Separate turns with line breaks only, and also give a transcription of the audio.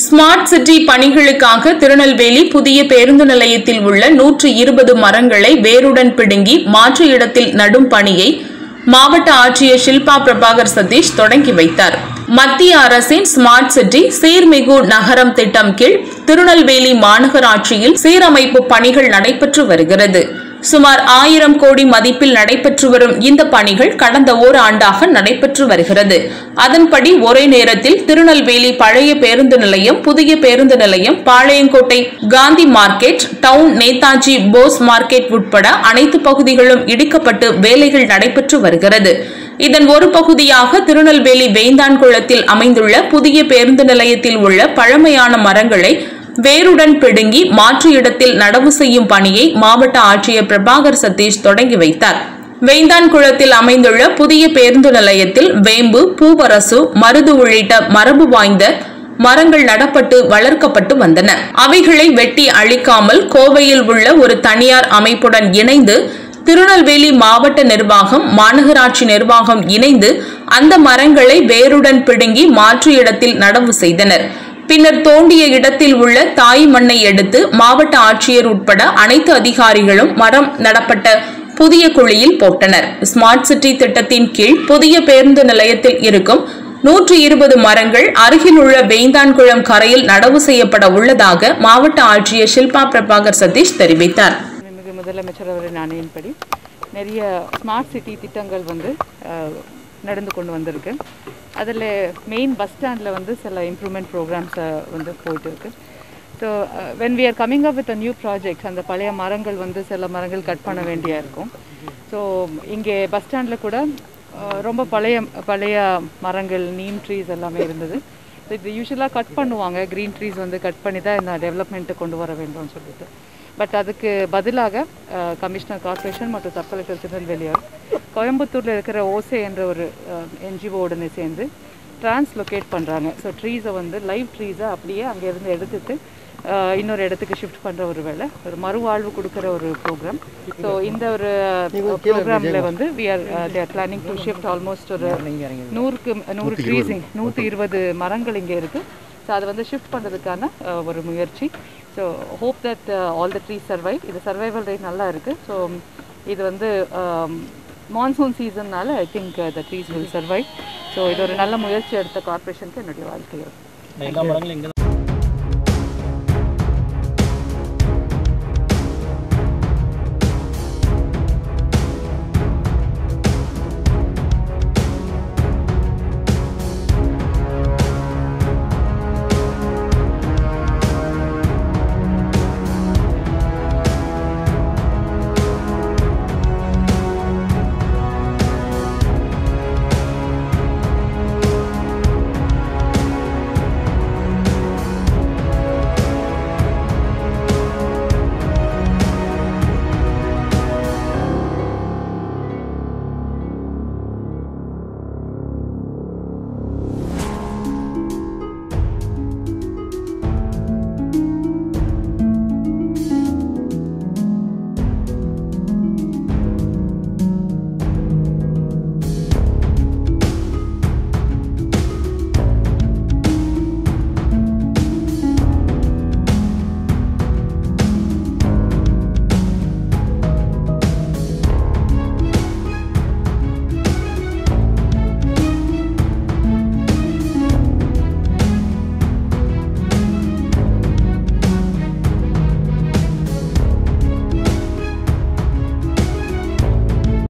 smart city பணிகளுக்காக திருநெல்வேலி புதிய பேருந்து நிலையத்தில் உள்ள நூற்று இருபது மரங்களை வேருடன் பிடுங்கி மாற்று இடத்தில் நடும் பணியை மாவட்ட ஆட்சியர் ஷில்பா பிரபாகர் சதீஷ் தொடங்கி வைத்தார் மத்திய அரசின் ஸ்மார்ட் சிட்டி சீர்மிகு நகரம் திட்டம் கீழ் திருநெல்வேலி மாநகராட்சியில் சீரமைப்பு பணிகள் நடைபெற்று வருகிறது சுமார் ஆயிரம் கோடி மதிப்பில் நடைபெற்று வரும் இந்த பணிகள் கடந்த ஓராண்டாக நடைபெற்று வருகிறது அதன்படி ஒரே நேரத்தில் திருநெல்வேலி பழைய பேருந்து நிலையம் புதிய பேருந்து நிலையம் Palayamkottai Gandhi market town Netaji Bose market உட்பட அனைத்து பகுதிகளும் இடிக்கப்பட்டு வேலைகள் நடைபெற்று வருகிறது இதன் ஒரு பகுதியாக திருநெல்வேலி வேந்தான்குளத்தில் அமைந்துள்ள புதிய பேருந்து நிலையத்தில் உள்ள பழமையான மரங்களை வேருடன் பிடுங்கி மாற்று இடத்தில் நடவு செய்யும் பணியை மாவட்ட ஆட்சியர் பிரபாகர் சதீஷ் தொடங்கி வைத்தார் வேந்தான்குளத்தில் அமைந்துள்ள புதிய பேருந்து நிலையத்தில் வேம்பு பூவரசு மருது உள்ளிட்ட மரபு வாய்ந்த மரங்கள் நடப்பட்டு வளர்க்கப்பட்டு வந்தன அவைகளை வெட்டி அழிக்காமல் கோவையில் உள்ள ஒரு தனியார் அமைப்புடன் இணைந்து திருநெல்வேலி மாவட்ட நிர்வாகம் மாநகராட்சி நிர்வாகம் இணைந்து அந்த மரங்களை வேருடன் பிடுங்கி மாற்று இடத்தில் நடவு செய்தனர் பின்னர் தோண்டிய இடத்தில் உள்ள தாய் மண்ணை எடுத்து மாவட்ட ஆட்சியர் உட்பட அனைத்து அதிகாரிகளும் மரம் நடப்பட்ட புதிய குழியில் போட்டனர் ஸ்மார்ட் சிட்டி திட்டத்தின் கீழ் புதிய பேருந்து நிலையத்தில் இருக்கும் நூற்று இருபது மரங்கள் அருகில் உள்ள வேந்தான்குளம் கரையில் நடவு செய்யப்பட உள்ளதாக மாவட்ட ஆட்சியர் ஷில்பா பிரபாகர் சதீஷ் தெரிவித்தார்
மிகு முதலமைச்சர் அவரின் ஆணையின்படி நிறைய ஸ்மார்ட் சிட்டி திட்டங்கள் வந்து அஹ், நடந்து கொண்டு வந்திருக்கு அதில் மெயின் பஸ் ஸ்டாண்டில் வந்து சில இம்ப்ரூவ்மெண்ட் ப்ரோக்ராம்ஸ் வந்து போயிட்டு இருக்கு so when we are coming up with a new project அந்த பழைய மரங்கள் வந்து சில மரங்கள் கட் பண்ண வேண்டியா இருக்கும் ஸோ இங்கே பஸ் ஸ்டாண்டில் கூட அஹ், ரொம்ப பழைய பழைய மரங்கள் நீம் ட்ரீஸ் எல்லாமே இருந்தது So, இது யூஸ்வலாக கட் பண்ணுவாங்க க்ரீன் ட்ரீஸ் வந்து கட் பண்ணி தான் இந்த டெவலப்மெண்ட்டை கொண்டு வர வேண்டும்னு சொல்லிட்டு பட் அதுக்கு பதிலாக கமிஷனர் கார்ப்பரேஷன் மற்றும் சப் கலெக்டர் திருநெல்வேலியார் கோயம்புத்தூரில் இருக்கிற ஓசே என்ற ஒரு என்ஜிஓ உடனே சேர்ந்து டிரான்ஸ்லொகேட் பண்ணுறாங்க ஸோ ட்ரீஸை வந்து லைவ் ட்ரீஸை அப்படியே அங்கேருந்து எடுத்துட்டு அஹ், இன்னொரு இடத்துக்கு ஷிஃப்ட் பண்ணுற ஒரு வேலை ஒரு மறுவாழ்வு கொடுக்குற ஒரு ப்ரோக்ராம் ஸோ இந்த ஒரு ப்ரோக்ராமில் வந்து we are there planning to shift almost ஒரு நூறுக்கு நூறு ட்ரீஸ் நூற்றி இருபது மரங்கள் இங்கே இருக்குது ஸோ அதை வந்து ஷிஃப்ட் பண்ணுறதுக்கான ஒரு முயற்சி so hope that all the trees survive இது சர்வைவல் ரேட் நல்லா இருக்குது ஸோ இது வந்து மான்சூன் சீசன்னால I think the trees will survive so இது ஒரு நல்ல முயற்சி எடுத்த கார்ப்பரேஷனுக்கு என்னுடைய வாழ்க்கைகள்
எல்லா மரங்களும் இங்கே